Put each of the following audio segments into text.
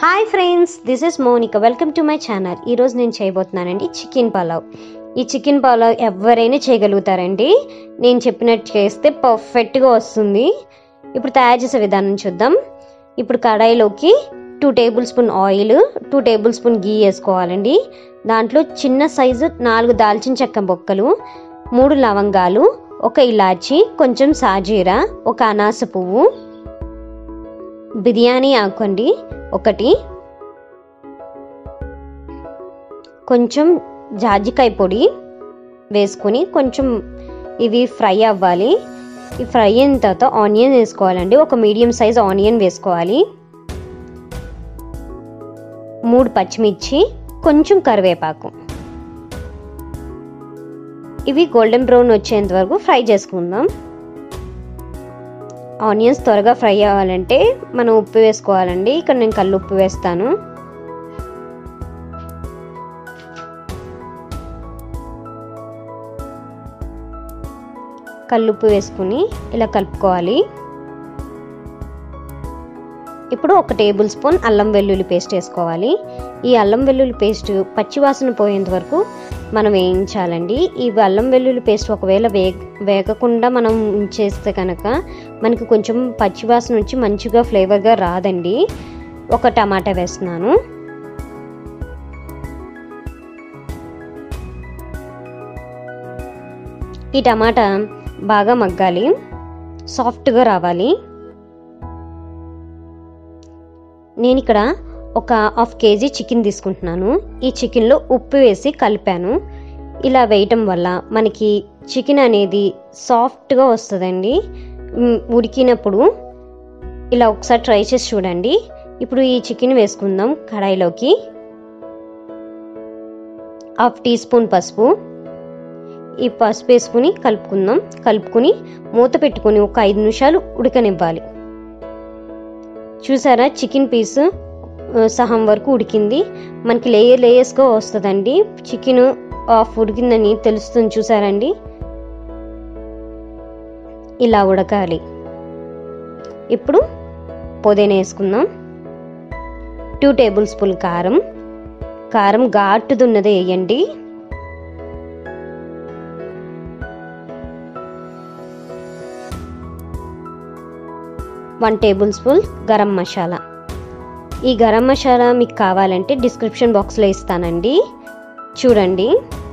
hi friends this is Monika welcome to my channel ఈరోజు నేను చేయబోతున్నానండి chicken pulao ఈ చికెన్ పలావ్ ఎవరైనా చేయగలుగుతారండి నేను చెప్పినట్టు చేస్తే పర్ఫెక్ట్గా వస్తుంది ఇప్పుడు తయారు చేసే విధానం చూద్దాం ఇప్పుడు కడాయిలోకి two tablespoon oil two tablespoon ghee వేసుకోవాలండి దాంట్లో చిన్న సైజు నాలుగు దాల్చిన చెక్క బొక్కలు మూడు లవంగాలు ఒక ఇలాచి కొంచెం సాజీరా ఒక అనాస పువ్వు బిర్యానీ ఆకు అండి ఒకటి కొంచెం జాజికాయ పొడి వేసుకొని కొంచెం ఇవి ఫ్రై అవ్వాలి ఈ ఫ్రై అయిన తర్వాత ఆనియన్ వేసుకోవాలండి ఒక మీడియం సైజ్ ఆనియన్ వేసుకోవాలి మూడు పచ్చిమిర్చి కొంచెం కరివేపాకు ఇవి గోల్డెన్ బ్రౌన్ వచ్చేంత వరకు ఫ్రై చేసుకుందాం ఆనియన్స్ త్వరగా ఫ్రై అవ్వాలంటే మనం ఉప్పు వేసుకోవాలండి ఇక్కడ నేను కళ్ళు ఉప్పు వేస్తాను కల్లుప్పు వేసుకుని ఇలా కలుపుకోవాలి ఇప్పుడు ఒక టేబుల్ స్పూన్ అల్లం వెల్లుల్లి పేస్ట్ వేసుకోవాలి ఈ అల్లం వెల్లుల్లి పేస్ట్ పచ్చివాసన పోయేంత వరకు మనం వేయించాలండి ఈ అల్లం వెల్లుల్లి పేస్ట్ ఒకవేళ వే వేగకుండా మనం ఉంచేస్తే కనుక మనకి కొంచెం పచ్చివాసన వచ్చి మంచిగా ఫ్లేవర్గా రాదండి ఒక టమాటా వేస్తున్నాను ఈ టమాటా బాగా మగ్గాలి సాఫ్ట్గా రావాలి నేను ఇక్కడ ఒక హాఫ్ కేజీ చికెన్ తీసుకుంటున్నాను ఈ చికెన్లో ఉప్పు వేసి కలిపాను ఇలా వేయటం వల్ల మనకి చికెన్ అనేది సాఫ్ట్గా వస్తుందండి ఉడికినప్పుడు ఇలా ఒకసారి ట్రై చేసి చూడండి ఇప్పుడు ఈ చికెన్ వేసుకుందాం కడాయిలోకి హాఫ్ టీ స్పూన్ పసుపు ఈ పసుపు వేసుకుని కలుపుకుందాం కలుపుకుని మూత పెట్టుకుని ఒక ఐదు నిమిషాలు ఉడకనివ్వాలి చూసారా చికెన్ పీస్ సహం వరకు ఉడికింది మనకి లేయర్ లేయర్స్గా వస్తుందండి చికెన్ ఆఫ్ ఉడికిందని తెలుస్తుంది చూసారండి ఇలా ఉడకాలి ఇప్పుడు పుదీనా వేసుకుందాం టూ టేబుల్ స్పూన్ కారం కారం ఘాటుదున్నది వేయండి one tablespoon garam masala ఈ గరం మసాలా మీకు కావాలంటే డిస్క్రిప్షన్ బాక్స్లో ఇస్తానండి చూడండి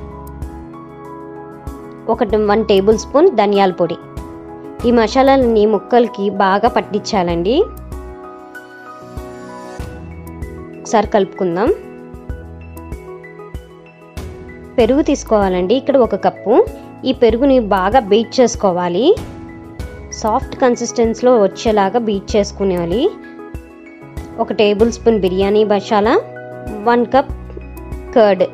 ఒక వన్ టేబుల్ స్పూన్ ధనియాల పొడి ఈ మసాలాలని ముక్కలకి బాగా పట్టించాలండి ఒకసారి కలుపుకుందాం పెరుగు తీసుకోవాలండి ఇక్కడ ఒక కప్పు ఈ పెరుగుని బాగా బీట్ చేసుకోవాలి సాఫ్ట్ కన్సిస్టెన్సీలో వచ్చేలాగా బీట్ చేసుకునేవాలి ఒక tablespoon biryani masala one cup curd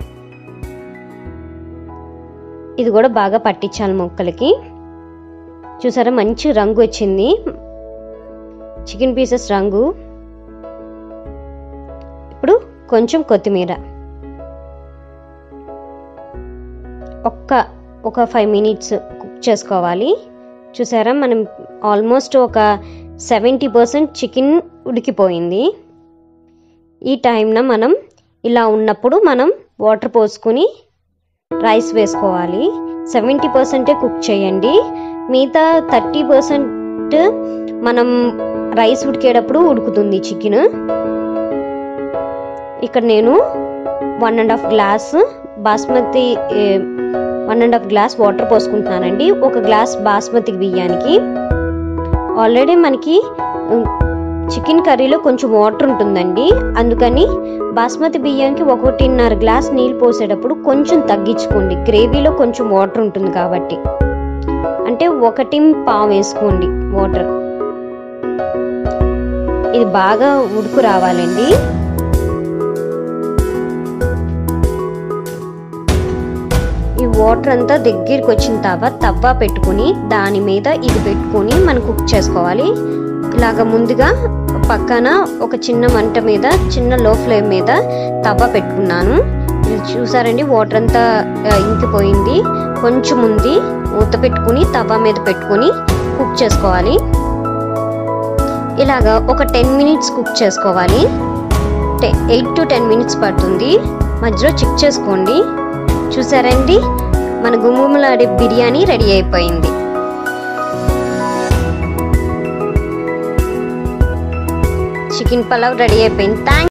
ఇది కూడా బాగా పట్టించాలి ముక్కలకి చూసారా మంచి రంగు వచ్చింది చికెన్ పీసెస్ రంగు ఇప్పుడు కొంచెం కొత్తిమీర ఒక్క ఒక ఫైవ్ మినిట్స్ కుక్ చేసుకోవాలి చూసారా మనం ఆల్మోస్ట్ ఒక సెవెంటీ పర్సెంట్ చికెన్ ఉడికిపోయింది ఈ టైంన మనం ఇలా ఉన్నప్పుడు మనం వాటర్ పోసుకుని రైస్ వేసుకోవాలి సెవెంటీ పర్సెంటే కుక్ చేయండి మిగతా థర్టీ పర్సెంట్ మనం రైస్ ఉడికేటప్పుడు ఉడుకుతుంది చికెన్ ఇక్కడ నేను one and half glass basmati one and half glass water పోసుకుంటున్నానండి ఒక గ్లాస్ బాస్మతి బియ్యానికి ఆల్రెడీ మనకి చికెన్ కర్రీలో కొంచెం వాటర్ ఉంటుందండి అందుకని బాస్మతి బియ్యానికి ఒకటిన్నర గ్లాస్ నీళ్ళు పోసేటప్పుడు కొంచెం తగ్గించుకోండి గ్రేవీలో కొంచెం వాటర్ ఉంటుంది కాబట్టి అంటే ఒకటి పావు వేసుకోండి వాటర్ ఇది బాగా ఉడుకు రావాలండి ఈ వాటర్ అంతా దగ్గరికి వచ్చిన తర్వాత తవ్వ పెట్టుకుని దాని మీద ఇది పెట్టుకుని మనం కుక్ చేసుకోవాలి ఇలాగ ముందుగా పక్కన ఒక చిన్న మంట మీద చిన్న లో ఫ్లేమ్ మీద తవ్వ పెట్టుకున్నాను ఇది చూసారండి వాటర్ అంతా ఇంకిపోయింది కొంచెం ఉంది మూత పెట్టుకుని తవ్వ మీద పెట్టుకుని కుక్ చేసుకోవాలి ఇలాగా ఒక టెన్ మినిట్స్ కుక్ చేసుకోవాలి ఎయిట్ టు టెన్ మినిట్స్ పడుతుంది మధ్యలో చెక్ చేసుకోండి చూసారండి మన గుమ్ములాడే బిర్యానీ రెడీ అయిపోయింది చికెన్ పలావ్ రెడీ అయిపోయింది థ్యాంక్